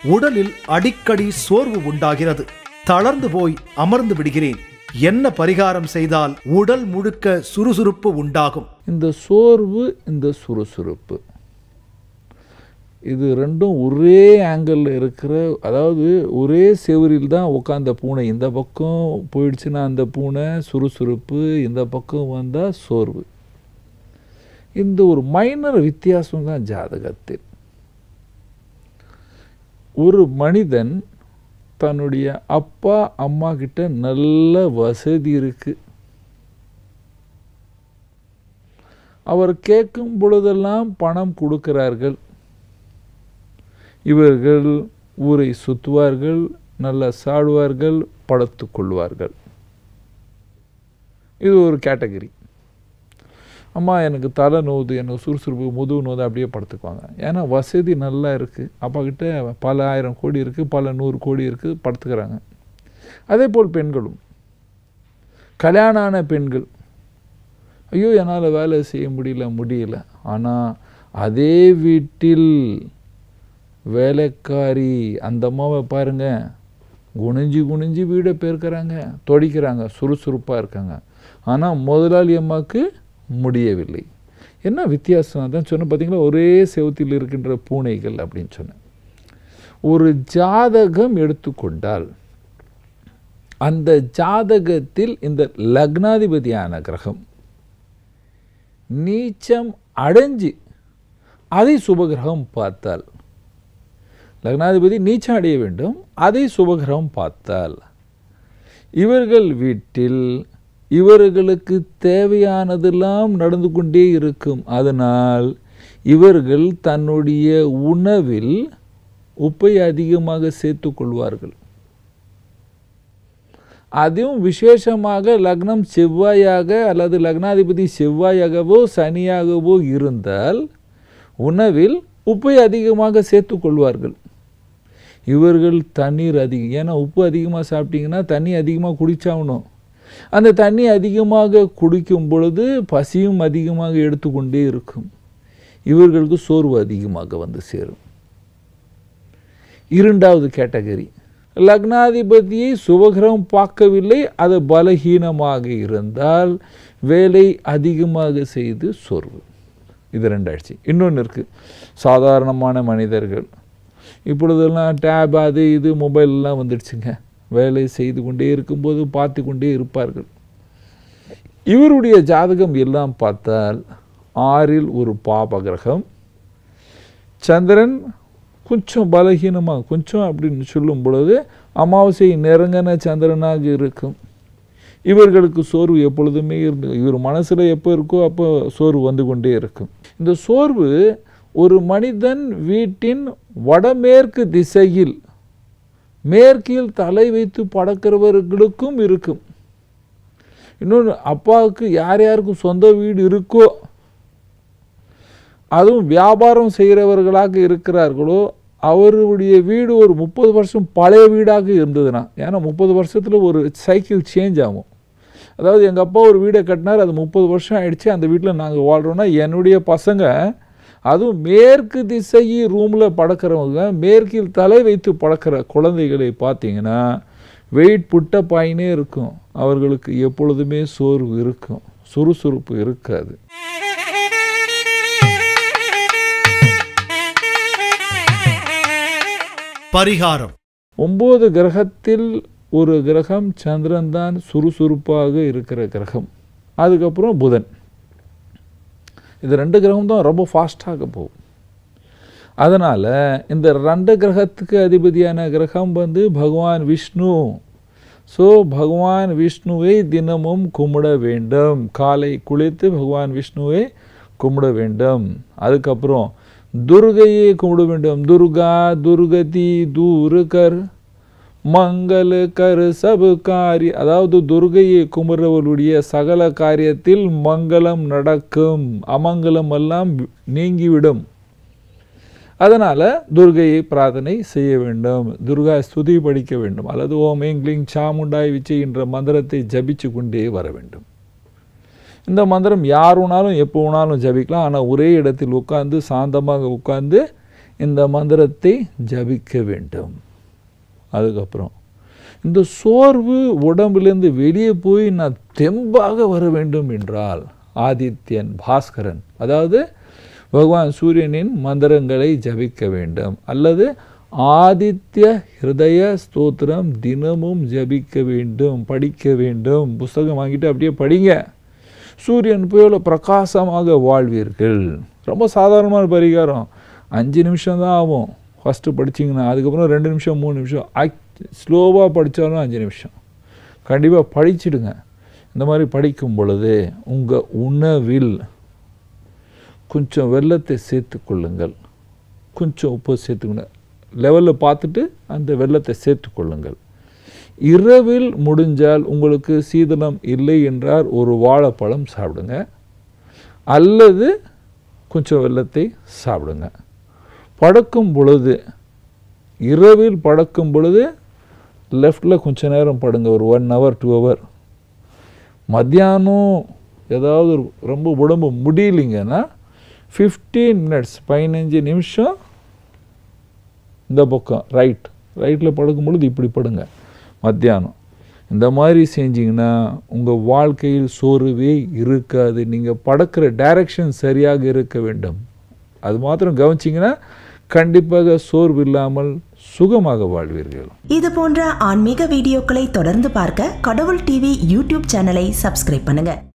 உடலில் அடிக்கடி சோர்வு உண்டாகிறது தளர்ந்து போய் அமர்ந்து விடுகிறேன் என்ன பரிகாரம் செய்தால் உடல் முழுக்க சுறுசுறுப்பு உண்டாகும் இந்த சோர்வு இந்த சுறுசுறுப்பு இது ரெண்டும் ஒரே ஆங்கிளில் இருக்கிற அதாவது ஒரே செவரில் தான் உட்காந்த பூனை இந்த பக்கம் போயிடுச்சுன்னா அந்த பூனை சுறுசுறுப்பு இந்த பக்கம் வந்தால் சோர்வு இந்த ஒரு மைனர் வித்தியாசம் தான் ஜாதகத்தில் ஒரு மனிதன் தன்னுடைய அப்பா அம்மா கிட்ட நல்ல வசதி இருக்கு அவர் கேட்கும் பொழுதெல்லாம் பணம் கொடுக்கிறார்கள் இவர்கள் ஊரை சுற்றுவார்கள் நல்ல சாடுவார்கள் படுத்து கொள்வார்கள் இது ஒரு கேட்டகரி அம்மா எனக்கு தலை நோவுது எனக்கு சுறுசுறுப்பு முதுகு நோவுது அப்படியே படுத்துக்குவாங்க ஏன்னா வசதி நல்லா இருக்குது அப்பா கிட்ட பல ஆயிரம் கோடி இருக்குது பல நூறு கோடி இருக்குது படுத்துக்கிறாங்க அதே போல் பெண்களும் கல்யாணம் ஆன பெண்கள் ஐயோ என்னால் வேலை செய்ய முடியல முடியல ஆனால் அதே வீட்டில் வேலைக்காரி அந்த அம்மாவை பாருங்க குனிஞ்சு குனிஞ்சு வீடை பெருக்கிறாங்க தொடிக்கிறாங்க சுறுசுறுப்பாக இருக்காங்க ஆனால் முதலாளி அம்மாவுக்கு முடியவில்லை என்ன வித்தியாசம் அதான் சொன்ன பார்த்தீங்களா ஒரே செவத்தில் இருக்கின்ற பூனைகள் அப்படின்னு சொன்னேன் ஒரு ஜாதகம் எடுத்துக்கொண்டால் அந்த ஜாதகத்தில் இந்த லக்னாதிபதியான கிரகம் நீச்சம் அடைஞ்சு அதை சுபகிரகம் பார்த்தால் லக்னாதிபதி நீச்சம் அடைய வேண்டும் அதை சுபகிரகம் பார்த்தால் இவர்கள் வீட்டில் இவர்களுக்கு தேவையானதெல்லாம் நடந்து கொண்டே இருக்கும் அதனால் இவர்கள் தன்னுடைய உணவில் உப்பை அதிகமாக சேர்த்து கொள்வார்கள் அதுவும் விசேஷமாக லக்னம் செவ்வாயாக அல்லது லக்னாதிபதி செவ்வாயாகவோ சனியாகவோ இருந்தால் உணவில் உப்பை அதிகமாக சேர்த்து கொள்வார்கள் இவர்கள் தண்ணீர் அதிகம் ஏன்னா உப்பு அதிகமாக சாப்பிட்டீங்கன்னா தண்ணி அதிகமாக குடிச்சாகணும் அந்த தண்ணி அதிகமாக குடிக்கும் பொழுது பசியும் அதிகமாக எடுத்துக்கொண்டே இருக்கும் இவர்களுக்கு சோர்வு அதிகமாக வந்து சேரும் இரண்டாவது கேட்டகரி லக்னாதிபதியை சுபகிரகம் பார்க்கவில்லை அது பலகீனமாக இருந்தால் வேலை அதிகமாக செய்து சோர்வு இது ரெண்டாயிடுச்சு இன்னொன்று இருக்குது சாதாரணமான மனிதர்கள் இப்பொழுதெல்லாம் டேப் அது இது மொபைல்லாம் வந்துடுச்சுங்க வேலை செய்து கொண்டே இருக்கும்போது பார்த்து கொண்டே இருப்பார்கள் இவருடைய ஜாதகம் எல்லாம் பார்த்தால் ஆறில் ஒரு பாப கிரகம் சந்திரன் கொஞ்சம் பலகீனமாக கொஞ்சம் அப்படின்னு சொல்லும் பொழுது அமாவாசை நெருங்கின சந்திரனாக இருக்கும் இவர்களுக்கு சோர்வு எப்பொழுதுமே இருந்து இவர் மனசில் எப்போ இருக்கோ அப்போ சோர்வு வந்து கொண்டே இருக்கும் இந்த சோர்வு ஒரு மனிதன் வீட்டின் வடமேற்கு திசையில் மேற்கில் தலை வைத்து படக்கிறவர்களுக்கும் இருக்கும் இன்னொன்று அப்பாவுக்கு யார் யாருக்கும் சொந்த வீடு இருக்கோ அதுவும் வியாபாரம் செய்கிறவர்களாக இருக்கிறார்களோ அவருடைய வீடு ஒரு முப்பது வருஷம் பழைய வீடாக இருந்ததுன்னா ஏன்னா முப்பது வருஷத்தில் ஒரு சைக்கிள் சேஞ்ச் ஆகும் அதாவது எங்கள் அப்பா ஒரு வீடை கட்டினார் அது முப்பது வருஷம் ஆயிடுச்சு அந்த வீட்டில் நாங்கள் வாழ்கிறோன்னா என்னுடைய பசங்க அதுவும் மேற்கு திசை ரூமில் படக்கிறவங்க மேற்கில் தலை வைத்து படக்கிற குழந்தைகளை பார்த்தீங்கன்னா வெயிட் புட்ட பாயினே இருக்கும் அவர்களுக்கு எப்பொழுதுமே சோர்வு இருக்கும் சுறுசுறுப்பு இருக்காது பரிகாரம் ஒம்பது கிரகத்தில் ஒரு கிரகம் சந்திரன் தான் சுறுசுறுப்பாக இருக்கிற கிரகம் அதுக்கப்புறம் புதன் இது ரெண்டு கிரகம் தான் ரொம்ப ஃபாஸ்ட்டாக போகும் அதனால் இந்த ரெண்டு கிரகத்துக்கு அதிபதியான கிரகம் வந்து பகவான் விஷ்ணு ஸோ பகவான் விஷ்ணுவை தினமும் கும்பிட வேண்டும் காலை குளித்து பகவான் விஷ்ணுவை கும்பிட வேண்டும் அதுக்கப்புறம் துர்கையை கும்பிட வேண்டும் துர்கா துர்கதி தூருகர் மங்கள கரு சபு காரி அதாவது துர்கையை கும்பிடுறவர்களுடைய சகல காரியத்தில் மங்களம் நடக்கும் அமங்கலம் எல்லாம் நீங்கிவிடும் அதனால் துர்கையை பிரார்த்தனை செய்ய வேண்டும் துர்கா ஸ்துதி படிக்க வேண்டும் அல்லது ஓம் ஏங்க்லிங் சாமுண்டாய் விச்சை என்ற மந்திரத்தை ஜபிச்சு கொண்டே வர வேண்டும் இந்த மந்திரம் யார் வேணாலும் எப்போ வேணாலும் ஜபிக்கலாம் ஆனால் ஒரே இடத்தில் உட்கார்ந்து சாந்தமாக உட்கார்ந்து இந்த மந்திரத்தை ஜபிக்க வேண்டும் அதுக்கப்புறம் இந்த சோர்வு உடம்பிலிருந்து வெளியே போய் நான் தெம்பாக வர வேண்டும் என்றால் ஆதித்யன் பாஸ்கரன் அதாவது பகவான் சூரியனின் மந்திரங்களை ஜபிக்க வேண்டும் அல்லது ஆதித்ய ஹிருதய ஸ்தோத்திரம் தினமும் ஜபிக்க வேண்டும் படிக்க வேண்டும் புஸ்தகம் வாங்கிட்டு அப்படியே படிங்க சூரியன் போல பிரகாசமாக வாழ்வீர்கள் ரொம்ப சாதாரணமான பரிகாரம் அஞ்சு நிமிஷம் தான் ஆகும் ஃபஸ்ட்டு படிச்சிங்கன்னா அதுக்கப்புறம் ரெண்டு நிமிஷம் மூணு நிமிஷம் ஆக் ஸ்லோவாக படித்தாலும் அஞ்சு நிமிஷம் கண்டிப்பாக படிச்சிடுங்க இந்த மாதிரி படிக்கும் பொழுது உங்கள் உணவில் கொஞ்சம் வெள்ளத்தை சேர்த்து கொள்ளுங்கள் கொஞ்சம் உப்பு சேர்த்துக்கணும் லெவலில் பார்த்துட்டு அந்த வெள்ளத்தை சேர்த்து கொள்ளுங்கள் இரவில் முடிஞ்சால் உங்களுக்கு சீதனம் இல்லை என்றால் ஒரு வாழைப்பழம் சாப்பிடுங்க அல்லது கொஞ்சம் வெள்ளத்தை சாப்பிடுங்க படுக்கும் பொழுது இரவில் படுக்கும் பொழுது லெஃப்டில் கொஞ்ச நேரம் படுங்க ஒரு ஒன் ஹவர் டூ ஹவர் மத்தியானம் ஏதாவது ஒரு ரொம்ப உடம்பு முடியலைங்கன்னா ஃபிஃப்டீன் மினிட்ஸ் பதினஞ்சு நிமிஷம் இந்த பக்கம் ரைட் ரைட்டில் படுக்கும் பொழுது இப்படி படுங்க மத்தியானம் இந்த மாதிரி செஞ்சிங்கன்னா உங்கள் வாழ்க்கையில் சோர்வே இருக்காது நீங்கள் படக்கிற டைரக்ஷன் சரியாக இருக்க வேண்டும் அது மாத்திரம் கவனிச்சிங்கன்னா கண்டிப்பாக சோர்வு இல்லாமல் சுகமாக வாழ்வீர்கள் இது போன்ற ஆன்மீக வீடியோக்களை தொடர்ந்து பார்க்க கடவுள் டிவி யூடியூப் சேனலை சப்ஸ்கிரைப் பண்ணுங்க